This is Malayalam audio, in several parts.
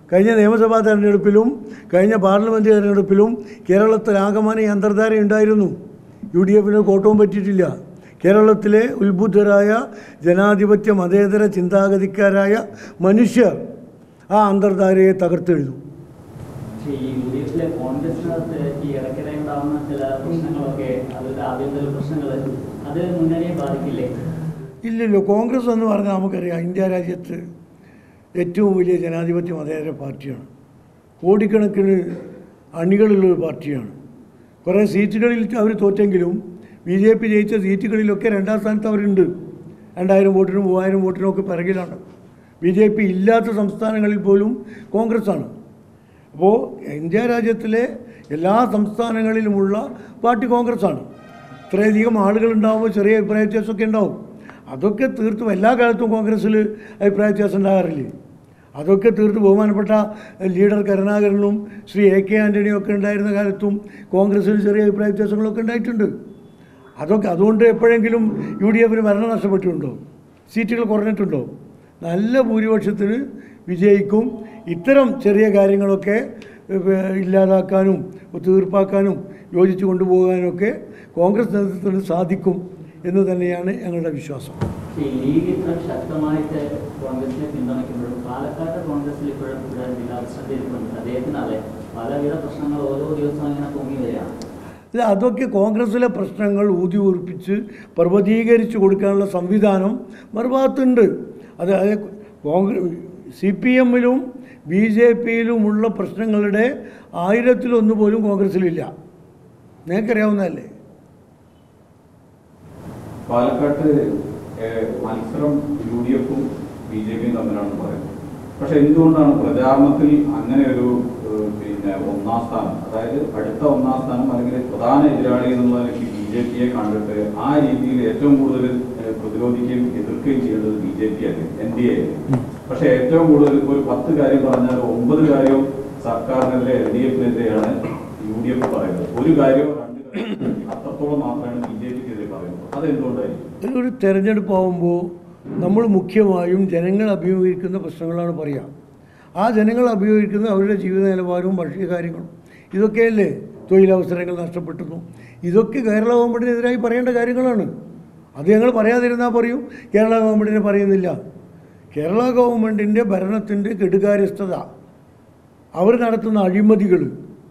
കഴിഞ്ഞ നിയമസഭാ തെരഞ്ഞെടുപ്പിലും കഴിഞ്ഞ പാർലമെൻറ്റ് തെരഞ്ഞെടുപ്പിലും കേരളത്തിലാകമാനം ഈ അന്തർധാര ഉണ്ടായിരുന്നു യു ഡി എഫിന് കോട്ടവും പറ്റിയിട്ടില്ല കേരളത്തിലെ ഉത്ബുദ്ധരായ ജനാധിപത്യ മതേതര ചിന്താഗതിക്കാരായ മനുഷ്യർ ആ അന്തർധാരയെ തകർത്തെഴുതും പക്ഷേ ഈ യു ഡി എഫിലെ കോൺഗ്രസിനകത്ത് ഈ ഇടയ്ക്കിടെ ഉണ്ടാവുന്ന ചില പ്രശ്നങ്ങളൊക്കെ അതിന്റെ ആഭ്യന്തര പ്രശ്നങ്ങൾ അത് മുന്നണിയെ ബാധിക്കില്ലേ ഇല്ലല്ലോ കോൺഗ്രസ് എന്ന് പറഞ്ഞാൽ നമുക്കറിയാം ഇന്ത്യ രാജ്യത്ത് ഏറ്റവും വലിയ ജനാധിപത്യ മതേതര പാർട്ടിയാണ് കോടിക്കണക്കിന് അണികളുള്ളൊരു പാർട്ടിയാണ് കുറേ സീറ്റുകളിൽ അവർ തോറ്റെങ്കിലും ബി ജെ പി ജയിച്ച സീറ്റുകളിലൊക്കെ രണ്ടാം സ്ഥാനത്ത് അവരുണ്ട് രണ്ടായിരം വോട്ടിനും മൂവായിരം വോട്ടിനും ഒക്കെ പിറകിലാണ് ബി ജെ പി ഇല്ലാത്ത സംസ്ഥാനങ്ങളിൽ പോലും കോൺഗ്രസ്സാണ് അപ്പോൾ ഇന്ത്യ രാജ്യത്തിലെ എല്ലാ സംസ്ഥാനങ്ങളിലുമുള്ള പാർട്ടി കോൺഗ്രസ്സാണ് ഇത്രയധികം ആളുകൾ ഉണ്ടാകുമ്പോൾ ചെറിയ അഭിപ്രായ വ്യത്യാസമൊക്കെ ഉണ്ടാവും അതൊക്കെ തീർത്തും എല്ലാ കാലത്തും കോൺഗ്രസ്സിൽ അഭിപ്രായ വ്യത്യാസം ഉണ്ടാകാറില്ലേ അതൊക്കെ തീർത്ത് ബഹുമാനപ്പെട്ട ലീഡർ കരുണാകരനും ശ്രീ എ കെ ആൻ്റണിയും ഒക്കെ ഉണ്ടായിരുന്ന കാലത്തും കോൺഗ്രസ്സിൽ ചെറിയ അഭിപ്രായ വ്യത്യാസങ്ങളൊക്കെ ഉണ്ടായിട്ടുണ്ട് അതൊക്കെ അതുകൊണ്ട് എപ്പോഴെങ്കിലും യു ഡി എഫിന് ഭരണം നഷ്ടപ്പെട്ടിട്ടുണ്ടോ സീറ്റുകൾ കുറഞ്ഞിട്ടുണ്ടോ നല്ല ഭൂരിപക്ഷത്തിന് വിജയിക്കും ഇത്തരം ചെറിയ കാര്യങ്ങളൊക്കെ ഏഹ്, ഇല്ലാതാക്കാനും തീർപ്പാക്കാനും യോജിച്ച് കൊണ്ടുപോകാനൊക്കെ കോൺഗ്രസ് നേതൃത്വത്തിന് സാധിക്കും എന്ന് തന്നെയാണ് ഞങ്ങളുടെ വിശ്വാസം ഈ ലീഗ് ഇത്ര ശക്തമായിട്ട് കോൺഗ്രസിനെ പിന്തുണയ്ക്കുമ്പോഴും പാലക്കാട് കോൺഗ്രസിൽ ഇപ്പോഴും ഇവിടെ ജില്ലാ പ്രസിഡന്റ് ഇരിപ്പുണ്ട് അദ്ദേഹത്തിനാലെ പലവിധ പ്രശ്നങ്ങൾ ഓരോ ദിവസവും ഇങ്ങനെ പൊങ്ങി വരികയാണ് ഇത് അതൊക്കെ കോൺഗ്രസ്സിലെ പ്രശ്നങ്ങൾ ഊതി ഉറപ്പിച്ച് പർവ്വതീകരിച്ച് കൊടുക്കാനുള്ള സംവിധാനം മറുഭാഗത്തുണ്ട് അത് അത് കോൺഗ്രസ് സി പി എമ്മിലും ബി ജെ പിയിലുമുള്ള പ്രശ്നങ്ങളുടെ ആയിരത്തിലൊന്ന് പോലും കോൺഗ്രസ്സിലില്ല നിങ്ങൾക്കറിയാവുന്നതല്ലേ പാലക്കാട്ട് ഏഹ്, മത്സരം യു ഡി എഫും ബി ജെ പിയും തമ്മിലാണ് പറയുന്നത് പക്ഷെ എന്തുകൊണ്ടാണ് പ്രചാരണത്തിൽ അങ്ങനെ ഒരു ഏഹ്, പിന്നെ ഒന്നാം സ്ഥാനം അതായത് അടുത്ത ഒന്നാം സ്ഥാനം അല്ലെങ്കിൽ പ്രധാന എതിരാളി എന്നുള്ള നിലയ്ക്ക് ബി ജെ പിയെ കണ്ടിട്ട് ആ രീതിയിൽ ഏറ്റവും കൂടുതൽ ഏഹ്, പ്രതിരോധിക്കുകയും എതിർക്കുകയും ചെയ്യേണ്ടത് ബി ജെ പി അല്ലേ എൻ ഡി എ പക്ഷെ ഏറ്റവും കൂടുതൽ ഇപ്പോൾ ഒരു പത്ത് കാര്യം പറഞ്ഞാൽ ഒമ്പത് കാര്യവും സർക്കാരിനെതിരെ എൽ ഡി എഫിനെതിരെയാണ് യു ഡി എഫ് പറയുന്നത് ഒരു കാര്യമോ രണ്ട് കാര്യമോ അത്രത്തോളം മാത്രമാണ് ബി ജെ പിക്കെതിരെ പറയുന്നത് അതെന്തുകൊണ്ടായിരിക്കും ഒരു തെരഞ്ഞെടുപ്പ് ആകുമ്പോൾ നമ്മൾ മുഖ്യമായും ജനങ്ങൾ അഭിമുഖീകരിക്കുന്ന പ്രശ്നങ്ങളാണ് പറയുക ആ ജനങ്ങൾ അഭിമുഖീകരിക്കുന്ന അവരുടെ ജീവിത നിലവാരവും ഭക്ഷ്യ കാര്യങ്ങളും ഇതൊക്കെയല്ലേ തൊഴിലവസരങ്ങൾ നഷ്ടപ്പെട്ടുന്നു ഇതൊക്കെ കേരള ഗവൺമെൻറ്റിനെതിരായി പറയേണ്ട കാര്യങ്ങളാണ് അത് ഞങ്ങൾ പറയാതിരുന്നാൽ പറയും കേരള ഗവൺമെൻറ്റിനെ പറയുന്നില്ല കേരള ഗവൺമെൻറ്റിൻ്റെ ഭരണത്തിൻ്റെ കെടുകാര്യസ്ഥത അവർ നടത്തുന്ന അഴിമതികൾ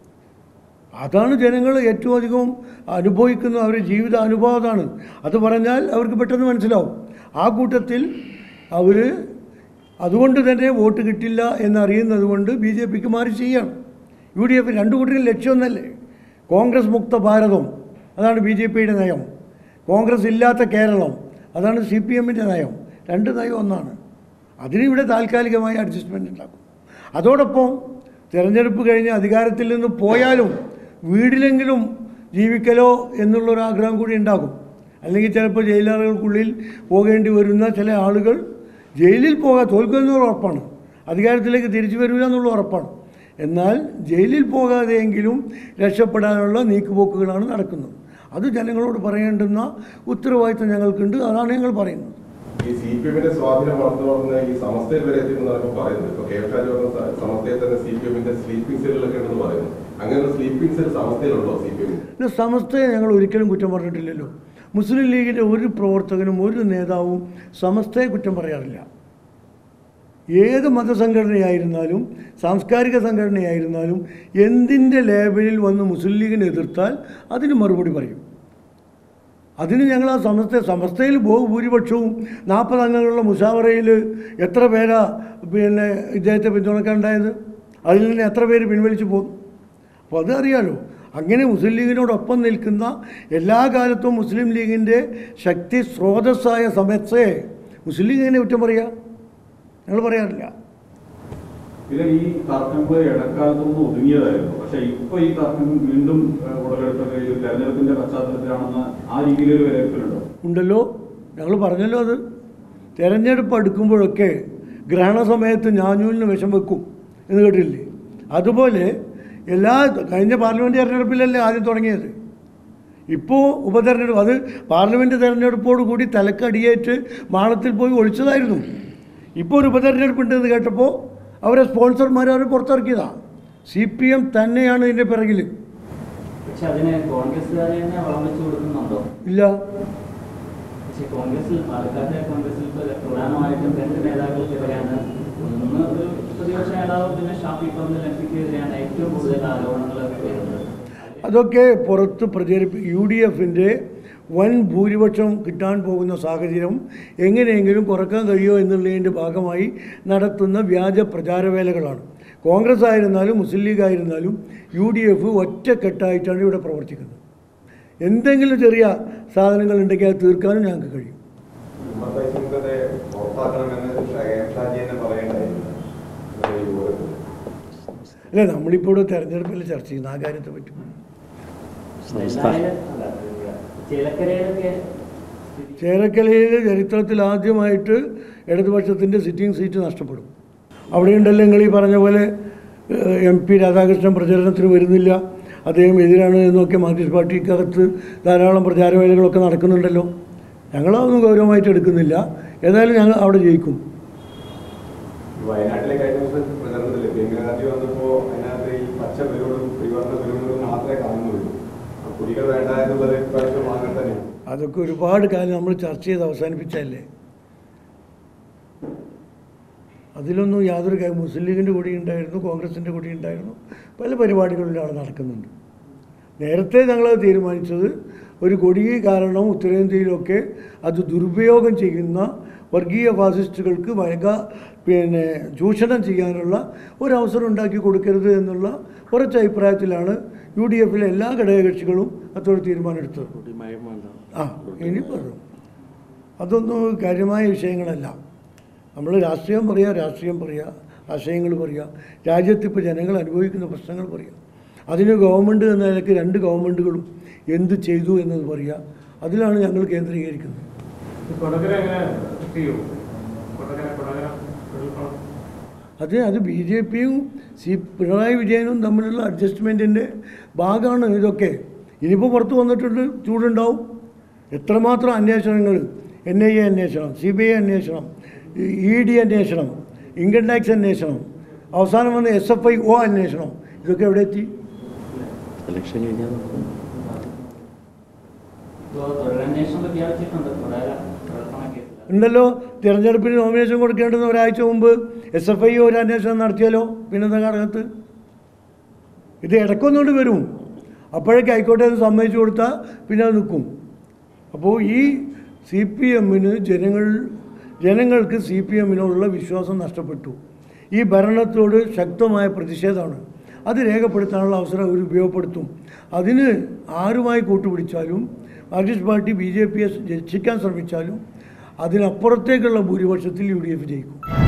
അതാണ് ജനങ്ങൾ ഏറ്റവും അധികം അനുഭവിക്കുന്ന അവരുടെ ജീവിത അനുഭവം അതാണ് അത് പറഞ്ഞാൽ അവർക്ക് പെട്ടെന്ന് മനസ്സിലാവും ആ കൂട്ടത്തിൽ അവർ അതുകൊണ്ട് തന്നെ വോട്ട് കിട്ടില്ല എന്നറിയുന്നത് കൊണ്ട് ബി ജെ പിക്ക് മാറി ചെയ്യണം യു ഡി എഫ് രണ്ടു കൂട്ടരും ലക്ഷ്യമൊന്നല്ലേ കോൺഗ്രസ് മുക്ത ഭാരതം അതാണ് ബി ജെ പിയുടെ നയം കോൺഗ്രസ് ഇല്ലാത്ത കേരളം അതാണ് സി പി എമ്മിൻ്റെ നയം രണ്ട് നയം ഒന്നാണ് അതിനിവിടെ താൽക്കാലികമായി അഡ്ജസ്റ്റ്മെൻ്റ് ഉണ്ടാക്കും അതോടൊപ്പം തിരഞ്ഞെടുപ്പ് കഴിഞ്ഞ് അധികാരത്തിൽ നിന്ന് പോയാലും വീട്ടിലെങ്കിലും ജീവിക്കലോ എന്നുള്ളൊരു ആഗ്രഹം കൂടി ഉണ്ടാകും അല്ലെങ്കിൽ ചിലപ്പോൾ ജയിലറുകൾക്കുള്ളിൽ പോകേണ്ടി വരുന്ന ചില ആളുകൾ ജയിലിൽ പോകാൻ തോൽക്കുമെന്നുള്ള ഉറപ്പാണ് അധികാരത്തിലേക്ക് തിരിച്ചു വരില്ല എന്നുള്ള ഉറപ്പാണ് എന്നാൽ ജയിലിൽ പോകാതെയെങ്കിലും രക്ഷപ്പെടാനുള്ള നീക്കുപോക്കുകളാണ് നടക്കുന്നത് അത് ജനങ്ങളോട് പറയേണ്ടുന്ന ഉത്തരവാദിത്തം ഞങ്ങൾക്കുണ്ട് അതാണ് ഞങ്ങൾ പറയുന്നത് ഈ സി പി എമ്മിന്റെ സ്വാധീനം വളർന്നു വളർന്ന് ഈ സമസ്തയിൽ വരെ എത്തിയെന്നാണ് പറയുന്നത് ഇപ്പൊ കെ എഫ് ഷാജി പറഞ്ഞ സ- സമസ്തയിൽ തന്നെ സി പി എമ്മിന്റെ സ്ലീപ്പിംഗ് സെല്ലുകളൊക്കെ ഉണ്ടെന്ന് പറയുന്നു അങ്ങനെ ഒരു സ്ലീപ്പിംഗ് സെൽ സമസ്തയിലുണ്ടോ സി പി എമ്മിന് പിന്നെ സമസ്തയെ ഞങ്ങൾ ഒരിക്കലും കുറ്റം പറഞ്ഞിട്ടില്ലല്ലോ മുസ്ലിം ലീഗിൻ്റെ ഒരു പ്രവർത്തകനും ഒരു നേതാവും സമസ്തയെ കുറ്റം പറയാറില്ല ഏത് മതസംഘടനയായിരുന്നാലും സാംസ്കാരിക സംഘടനയായിരുന്നാലും എന്തിൻ്റെ ലേബലിൽ വന്ന് മുസ്ലിം ലീഗിനെ എതിർത്താൽ അതിന് മറുപടി പറയും അതിന് ഞങ്ങൾ ആ സമസ്ത സമസ്തയിൽ ബഹുഭൂരിപക്ഷവും നാൽപ്പത് അംഗങ്ങളുള്ള മുഷാവറയിൽ എത്ര പേരാ പിന്നെ ഇദ്ദേഹത്തെ പിന്തുണക്കാനുണ്ടായത് അതിൽ നിന്ന് എത്ര പേര് പിൻവലിച്ചു പോകും അപ്പോൾ അത് അറിയാലോ അങ്ങനെ മുസ്ലിം ലീഗിനോടൊപ്പം നിൽക്കുന്ന എല്ലാ കാലത്തും മുസ്ലിം ലീഗിൻ്റെ ശക്തി സ്രോതസ്സായ സമസ്തയെ മുസ്ലിം ലീഗിനെ കുറ്റം പറയുക ഞങ്ങൾ പറയാറില്ല പിന്നെ ഈ തർക്കങ്ങൾ ഇടക്കാലത്തൊന്നും ഒതുങ്ങിയതായിരുന്നു പക്ഷെ ഇപ്പൊ ഈ തർക്കം വീണ്ടും ഏഹ്, ഉടലെടുത്തത് ഈ ഒരു തെരഞ്ഞെടുപ്പിന്റെ പശ്ചാത്തലത്തിലാണെന്ന് ആ രീതിയിൽ ഒരു വിലയിരുത്തലുണ്ടോ ഉണ്ടല്ലോ ഞങ്ങൾ പറഞ്ഞല്ലോ അത് തെരഞ്ഞെടുപ്പ് അടുക്കുമ്പോഴൊക്കെ ഗ്രഹണ സമയത്ത് ഞാഞ്ഞൂലിന് വിഷം വെക്കും എന്ന് കേട്ടില്ലേ അതുപോലെ എല്ലാ കഴിഞ്ഞ പാർലമെൻറ്റ് തെരഞ്ഞെടുപ്പിലല്ലേ ആദ്യം തുടങ്ങിയത് ഇപ്പോൾ ഉപതെരഞ്ഞെടുപ്പ് അത് പാർലമെൻറ്റ് തെരഞ്ഞെടുപ്പോട് കൂടി തലക്കടിയേറ്റ് മാളത്തിൽ പോയി ഒളിച്ചതായിരുന്നു ഇപ്പോൾ ഒരു ഉപതെരഞ്ഞെടുപ്പ് ഉണ്ടെന്ന് കേട്ടപ്പോൾ അവരെ സ്പോൺസർമാർ അവർ പുറത്തിറക്കിയതാണ് സി പി എം തന്നെയാണ് ഇതിൻ്റെ പിറകിൽ പക്ഷെ അതിന് കോൺഗ്രസ്സുകാരെ തന്നെ വളം വെച്ച് കൊടുക്കുന്നുണ്ടോ ഇല്ല പക്ഷെ കോൺഗ്രസിൽ പാലക്കാട്ടെ കോൺഗ്രസിൽ ഇപ്പോൾ പ്രധാനമായിട്ടും രണ്ട് നേതാക്കൾക്കെതിരെയാണ് ഒന്ന് ഒരു പ്രതിപക്ഷ നേതാവ് പിന്നെ ഷാഫി പറമ്പിൽ എം പിക്കെതിരെയാണ് ഏറ്റവും കൂടുതൽ ആരോപണങ്ങൾ വരുന്നത് അതൊക്കെ പുറത്ത് പ്രചരിപ്പി യു ഡി എഫിൻ്റെ വൻ ഭൂരിപക്ഷം കിട്ടാൻ പോകുന്ന സാഹചര്യം എങ്ങനെയെങ്കിലും കുറക്കാൻ കഴിയുമോ എന്നുള്ളതിൻ്റെ ഭാഗമായി നടത്തുന്ന വ്യാജ പ്രചാരവേലകളാണ് കോൺഗ്രസ് ആയിരുന്നാലും മുസ്ലിം ലീഗ് ആയിരുന്നാലും യു ഡി എഫ് ഒറ്റക്കെട്ടായിട്ടാണ് ഇവിടെ പ്രവർത്തിക്കുന്നത് എന്തെങ്കിലും ചെറിയ സാധനങ്ങൾ ഉണ്ടെങ്കിൽ അത് തീർക്കാനും ഞങ്ങൾക്ക് കഴിയും ഉമ്മർ സിംഗത്തെ പുറത്താക്കണമെന്ന് ഷാജി തന്നെ പറയണ്ടായിരുന്നു ഈ യോഗത്തിൽ. അല്ല നമ്മളിപ്പോൾ ഇവിടെ തെരഞ്ഞെടുപ്പിൽ ചർച്ച ചെയ്യുന്ന ആ കാര്യത്തെ പറ്റി എന്തായാലും അല്ല, ചിലക്കരയിലൊക്കെ സ്ഥിതി ചേരക്കലയിലെ ചരിത്രത്തിൽ ആദ്യമായിട്ട് ഇടതുപക്ഷത്തിൻ്റെ സിറ്റിംഗ് സീറ്റ് നഷ്ടപ്പെടും അവിടെയുണ്ടല്ലോ നിങ്ങൾ ഈ പറഞ്ഞ പോലെ എം പി രാധാകൃഷ്ണൻ പ്രചരണത്തിന് വരുന്നില്ല അദ്ദേഹം എതിരാണ് എന്നൊക്കെ മാർക്സിസ്റ്റ് പാർട്ടിക്കകത്ത് ധാരാളം പ്രചാരവേലകളൊക്കെ നടക്കുന്നുണ്ടല്ലോ ഞങ്ങളതൊന്നും ഗൗരവമായിട്ട് എടുക്കുന്നില്ല ഏതായാലും ഞങ്ങൾ അവിടെ ജയിക്കും വയനാട്ടിലെ കഴിഞ്ഞ ദിവസം പ്രചരണത്തില് ഭീമരാജി വന്നപ്പോ അതിനകത്ത് ഈ പച്ച ബലൂണും ത്രിവർണ്ണ ബലൂണുകളും മാത്രമേ കാണുന്നുള്ളൂ ആ കുടികൾ വേണ്ട എന്നുള്ളത് ഇപ്രാവശ്യം വാങ്ങാൻ തന്നെയാണ് അതൊക്കെ ഒരുപാട് കാലം നമ്മൾ ചർച്ച ചെയ്ത് അവസാനിപ്പിച്ചല്ലേ അതിലൊന്നും യാതൊരു കാര്യം മുസ്ലിം ലീഗിൻ്റെ കൂടി ഉണ്ടായിരുന്നു കോൺഗ്രസിൻ്റെ കൂടി ഉണ്ടായിരുന്നു പല പരിപാടികളിലും അവിടെ നടക്കുന്നുണ്ട് നേരത്തെ ഞങ്ങളത് തീരുമാനിച്ചത് ഒരു കൊടി കാരണം ഉത്തരേന്ത്യയിലൊക്കെ അത് ദുരുപയോഗം ചെയ്യുന്ന വർഗീയ ഫാസിസ്റ്റുകൾക്ക് വക പിന്നെ ചൂഷണം ചെയ്യാനുള്ള ഒരു അവസരം ഉണ്ടാക്കി കൊടുക്കരുത് എന്നുള്ള കുറച്ച് അഭിപ്രായത്തിലാണ് യു ഡി എഫിലെ എല്ലാ ഘടകകക്ഷികളും അത്തോടെ തീരുമാനമെടുത്തത് ആ ഇനി പറഞ്ഞു അതൊന്നും കാര്യമായ വിഷയങ്ങളല്ല നമ്മൾ രാഷ്ട്രീയം പറയുക രാഷ്ട്രീയം പറയുക ആശയങ്ങൾ പറയുക രാജ്യത്ത് ഇപ്പോൾ ജനങ്ങൾ അനുഭവിക്കുന്ന പ്രശ്നങ്ങൾ പറയുക അതിന് ഗവൺമെൻറ് എന്ന നിലയ്ക്ക് രണ്ട് ഗവൺമെൻറ്റുകളും എന്ത് ചെയ്തു എന്നത് പറയുക അതിലാണ് ഞങ്ങൾ കേന്ദ്രീകരിക്കുന്നത് കൊടകര എങ്ങനെ ചെയ്യും കൊടകര കൊടകര ഉരുൾപ്പണം അത് അത് ബി ജെ പിയും സി പിണറായി വിജയനും തമ്മിലുള്ള അഡ്ജസ്റ്റ്മെൻറ്റിൻ്റെ ഭാഗമാണ് ഇതൊക്കെ ഇനിയിപ്പോൾ പുറത്ത് വന്നിട്ടുണ്ട് ചൂടുണ്ടാവും എത്രമാത്രം അന്വേഷണങ്ങൾ എൻ ഐ എ അന്വേഷണം സി ബി ഐ അന്വേഷണം ഇ ഡി അന്വേഷണം ഇൻകം ടാക്സ് അന്വേഷണം അവസാനം വന്ന് എസ് എഫ് ഐ ഒ അന്വേഷണം ഇതൊക്കെ എവിടെ എത്തി ഇലക്ഷൻ കഴിഞ്ഞാൽ ഇപ്പോൾ തൊഴിലന്വേഷണം പ്രഖ്യാപിച്ചിട്ടുണ്ട് തുടരാ പ്രവർത്തന കേസിൽ ഉണ്ടല്ലോ തിരഞ്ഞെടുപ്പിന് നോമിനേഷൻ കൊടുക്കേണ്ടുന്ന ഒരാഴ്ച മുമ്പ് എസ് എഫ് ഐ ഒരു അന്വേഷണം നടത്തിയാലോ പിന്നെന്താ ഘടകത്ത് ഇത് ഇടയ്ക്കൊന്നുകൊണ്ട് വരും അപ്പോഴേക്ക് ഹൈക്കോടതി അത് സമ്മതിച്ചു കൊടുത്താൽ പിന്നെ അത് നിൽക്കും അപ്പോൾ ഈ സി പി എമ്മിന് ജനങ്ങൾ ജനങ്ങൾക്ക് സി പി എമ്മിനോടുള്ള വിശ്വാസം നഷ്ടപ്പെട്ടു ഈ ഭരണത്തോട് ശക്തമായ പ്രതിഷേധമാണ് അത് രേഖപ്പെടുത്താനുള്ള അവസരം അവർ ഉപയോഗപ്പെടുത്തും അതിന് ആരുമായി കൂട്ടുപിടിച്ചാലും മാർക്സിസ്റ്റ് പാർട്ടി ബി ജെ പിയെ രക്ഷിക്കാൻ ശ്രമിച്ചാലും അതിനപ്പുറത്തേക്കുള്ള ഭൂരിപക്ഷത്തിൽ യു ഡി എഫ് ജയിക്കും